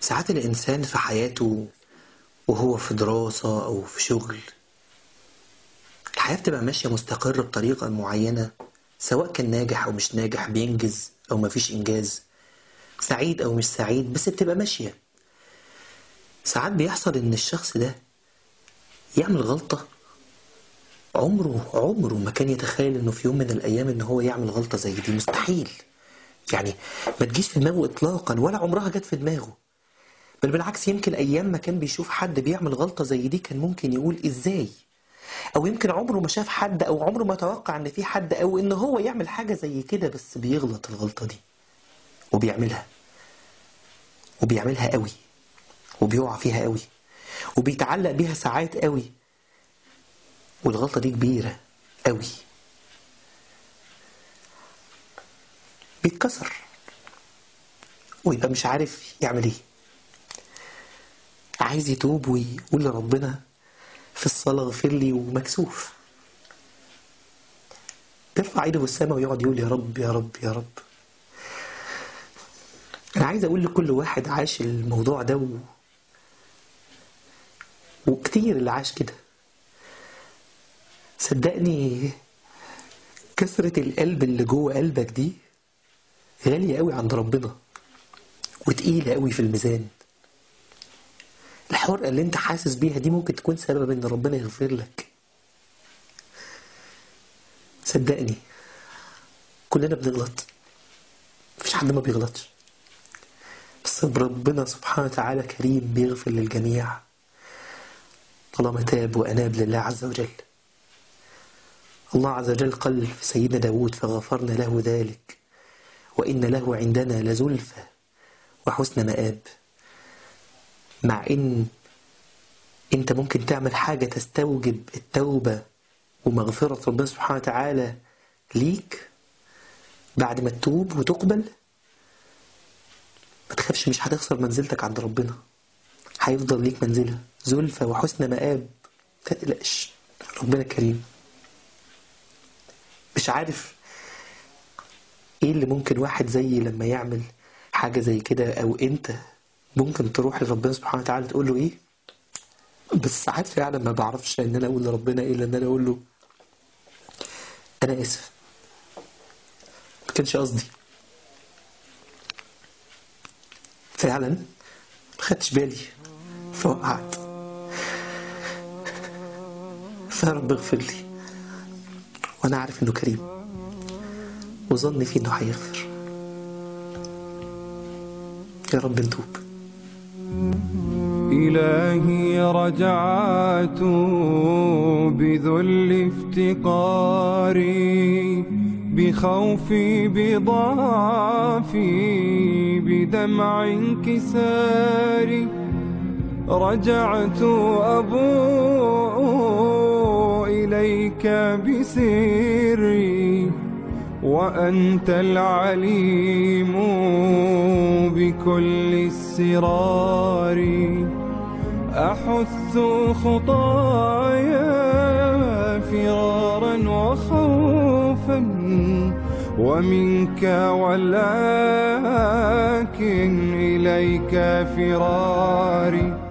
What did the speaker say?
ساعات الإنسان في حياته وهو في دراسة أو في شغل الحياة بتبقى ماشية مستقرة بطريقة معينة سواء كان ناجح أو مش ناجح بينجز أو مفيش إنجاز سعيد أو مش سعيد بس بتبقى ماشية ساعات بيحصل إن الشخص ده يعمل غلطة عمره عمره ما كان يتخيل إنه في يوم من الأيام إن هو يعمل غلطة زي دي مستحيل يعني ما تجيش في دماغه إطلاقا ولا عمرها جت في دماغه بل بالعكس يمكن أيام ما كان بيشوف حد بيعمل غلطة زي دي كان ممكن يقول إزاي أو يمكن عمره ما شاف حد أو عمره ما توقع إن في حد أو إن هو يعمل حاجة زي كده بس بيغلط الغلطة دي وبيعملها وبيعملها قوي وبيقع فيها قوي وبيتعلق بيها ساعات قوي والغلطة دي كبيرة قوي بيتكسر ويبقى مش عارف يعمل ايه عايز يتوب ويقول لربنا في الصلاة اغفر لي ومكسوف يرفع ايده في السماء ويقعد يقول يا رب يا رب يا رب انا عايز اقول لكل واحد عاش الموضوع ده و... وكتير اللي عاش كده صدقني كسرة القلب اللي جوه قلبك دي غالية قوي عند ربنا وتقيلة قوي في الميزان الحرقة اللي انت حاسس بيها دي ممكن تكون سبب ان ربنا يغفر لك صدقني كلنا بنغلط مفيش حد ما بيغلطش بس ربنا سبحانه وتعالى كريم بيغفر للجميع طالما تاب وأناب لله عز وجل الله عز وجل قال في سيدنا داود فغفرنا له ذلك وإن له عندنا لزلفى وحسن مآب مع إن أنت ممكن تعمل حاجة تستوجب التوبة ومغفرة ربنا سبحانه وتعالى ليك بعد ما تتوب وتقبل ما تخافش مش هتخسر منزلتك عند ربنا هيفضل ليك منزلة زلفى وحسن مآب ما تقلقش ربنا كريم مش عارف ايه اللي ممكن واحد زيي لما يعمل حاجة زي كده او انت ممكن تروح لربنا سبحانه وتعالى تقول له ايه بس ساعات فعلا ما بعرفش ان انا اقول لربنا ايه لان انا اقول له انا اسف ما كانش قصدي فعلا ما خدتش بالي فوقعت فيا رب اغفر لي وانا عارف انه كريم وظني فيه انه هيغفر يا رب نتوب إلهي رجعت بذل افتقاري بخوفي بضعفي بدمع انكساري رجعت أبوء إليك بسري وأنت العليم بكل السرار أحث خطايا فرارا وخوفا ومنك ولكن إليك فراري